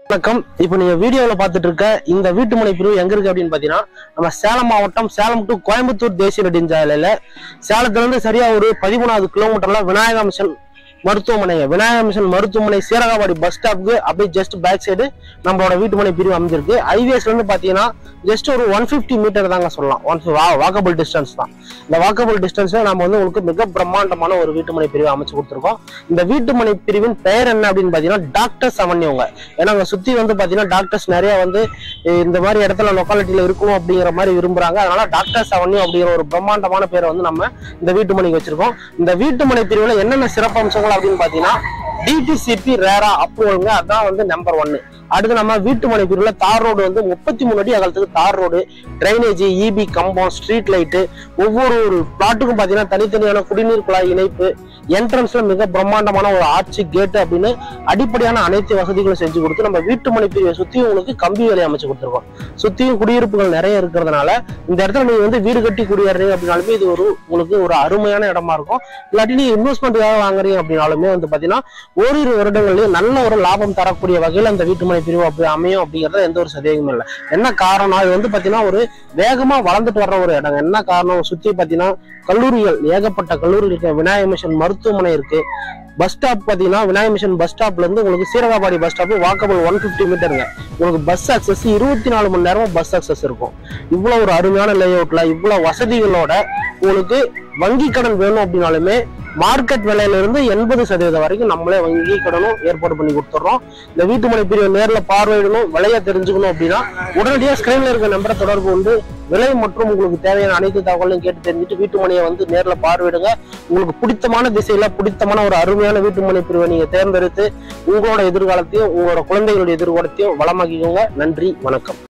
வணக்கம் இப்போ நீங்க வீடியோல பார்த்துட்டு இருக்க இந்த வீட்டுமனை பிரிவு எங்க இருக்கு அப்படின்னு பாத்தீங்கன்னா நம்ம சேலம் மாவட்டம் சேலம் டு கோயம்புத்தூர் தேசிய நெடுஞ்சாலையில சேலத்துல இருந்து சரியா ஒரு பதிமூணாவது கிலோமீட்டர்ல விநாயகா மிஷன் மருத்துவமனை விநாயகா மிஷன் மருத்துவமனை சீரகாபாடி பஸ் ஸ்டாப்க்கு அப்படியே ஜஸ்ட் பேக் சைடு நம்மளோட வீட்டுமனை பிரிவு அமைஞ்சிருக்கு ஹைவேஸ்ல இருந்து பாத்தீங்கன்னா ஜஸ்ட் ஒரு ஒன் பிப்டி மீட்டர் தாங்க சொல்லலாம் ஒன் வாக்கபிள் டிஸ்டன்ஸ் தான் இந்த வாக்கபிள் டிஸ்டன்ஸ்ல நம்ம வந்து உங்களுக்கு மிக பிரம்மாண்டமான ஒரு வீட்டுமனை பிரிவு அமைச்சு கொடுத்துருக்கோம் இந்த வீட்டுமனை பிரிவின் பெயர் என்ன அப்படின்னு பாத்தீங்கன்னா டாக்டர்ஸ் அவன்யூங்க ஏன்னா அங்க சுத்தி வந்து பாத்தீங்கன்னா டாக்டர்ஸ் நிறைய வந்து அஹ் இந்த மாதிரி இடத்துல லொக்காலிட்டியில இருக்கணும் அப்படிங்கிற மாதிரி விரும்புறாங்க அதனால டாக்டர்ஸ் அவன்யூ அப்படிங்கிற ஒரு பிரம்மாண்டமான பேரை வந்து நம்ம இந்த வீட்டுமனைக்கு வச்சிருக்கோம் இந்த வீட்டுமனை பிரிவுல என்னென்ன சிறப்பம்சங்கள் அப்படின்னு பாத்தீங்கன்னா டிடிசிபி ரேரா அப்ரூவலுங்க அதான் வந்து நம்பர் ஒன்னு அடுத்து நம்ம வீட்டுமனை பிரிவுல தார் ரோடு வந்து முப்பத்தி மூணு அடி அகலத்துக்கு தார் ரோடு டிரைனேஜ் இபி கம்பம் ஸ்ட்ரீட் லைட்டு ஒவ்வொரு ஒரு பிளாட்டுக்கும் பாத்தீங்கன்னா தனித்தனியான குடிநீர் குழாய் இணைப்பு என்ட்ரன்ஸ்ல மிக பிரம்மாண்டமான ஒரு ஆர்ச்சி கேட் அப்படின்னு அடிப்படையான அனைத்து வசதிகளும் செஞ்சு கொடுத்து நம்ம வீட்டு மனை பிரிவை சுத்தி உங்களுக்கு கம்பி வேலை அமைச்சு கொடுத்துருக்கோம் சுத்தியும் குடியிருப்புகள் நிறைய இருக்கிறதுனால இந்த இடத்துல நீங்க வந்து வீடு கட்டி குடியேறீங்க அப்படின்னாலுமே இது ஒரு உங்களுக்கு ஒரு அருமையான இடமா இருக்கும் இல்லாட்டி நீங்க இன்வெஸ்ட்மெண்ட்டுக்காக வாங்குறீங்க அப்படின்னாலுமே வந்து பாத்தீங்கன்னா ஓரிரு வருடங்கள்லயே நல்ல ஒரு லாபம் தரக்கூடிய வகையில அந்த வீட்டுமனை பிரிவு அப்படி அமையும் அப்படிங்கறது எந்த ஒரு சந்தேகமும் இல்லை என்ன காரணம் இது வந்து பாத்தீங்கன்னா ஒரு வேகமா வளர்ந்துட்டு வர்ற ஒரு இடம் என்ன காரணம் சுத்தி பாத்தீங்கன்னா கல்லூரிகள் ஏகப்பட்ட கல்லூரிகள் இருக்கு விநாயக மிஷன் மருத்துவமனை இருக்கு பஸ் ஸ்டாப் பாத்தீங்கன்னா விநாயக மிஷன் பஸ் ஸ்டாப்ல இருந்து உங்களுக்கு Seeragapadi bus stop walkable one fifty மீட்டருங்க உங்களுக்கு பஸ் அக்சஸ் இருபத்தி நாலு மணி நேரமும் பஸ் அக்சஸ் இருக்கும் இவ்வளவு ஒரு அருமையான லே அவுட்ல இவ்வளவு வசதிகளோட உங்களுக்கு வங்கி கடன் வேணும் அப்படின்னாலுமே மார்க்கெட் விலையில இருந்து எண்பது சதவீதம் வரைக்கும் நம்மளே வங்கி கடனும் ஏற்பாடு பண்ணி கொடுத்துட்றோம் இந்த வீட்டுமனை பிரிவு நேர்ல பார்வையிடணும் விலையை தெரிஞ்சுக்கணும் அப்படின்னா உடனடியாக ஸ்கிரீன்ல இருக்க நம்பரை தொடர்பு கொண்டு விலை மற்றும் உங்களுக்கு தேவையான அனைத்து தகவலையும் கேட்டு தெரிஞ்சுட்டு வீட்டுமனையை வந்து நேர்ல பார்வையிடுங்க உங்களுக்கு பிடித்தமான திசையில பிடித்தமான ஒரு அருமையான வீட்டுமனை பிரிவை நீங்க தேர்ந்தெடுத்து உங்களோட எதிர்காலத்தையும் உங்களோட குழந்தைகளுடைய எதிர்காலத்தையும் வளமாக்கிக்கோங்க நன்றி வணக்கம்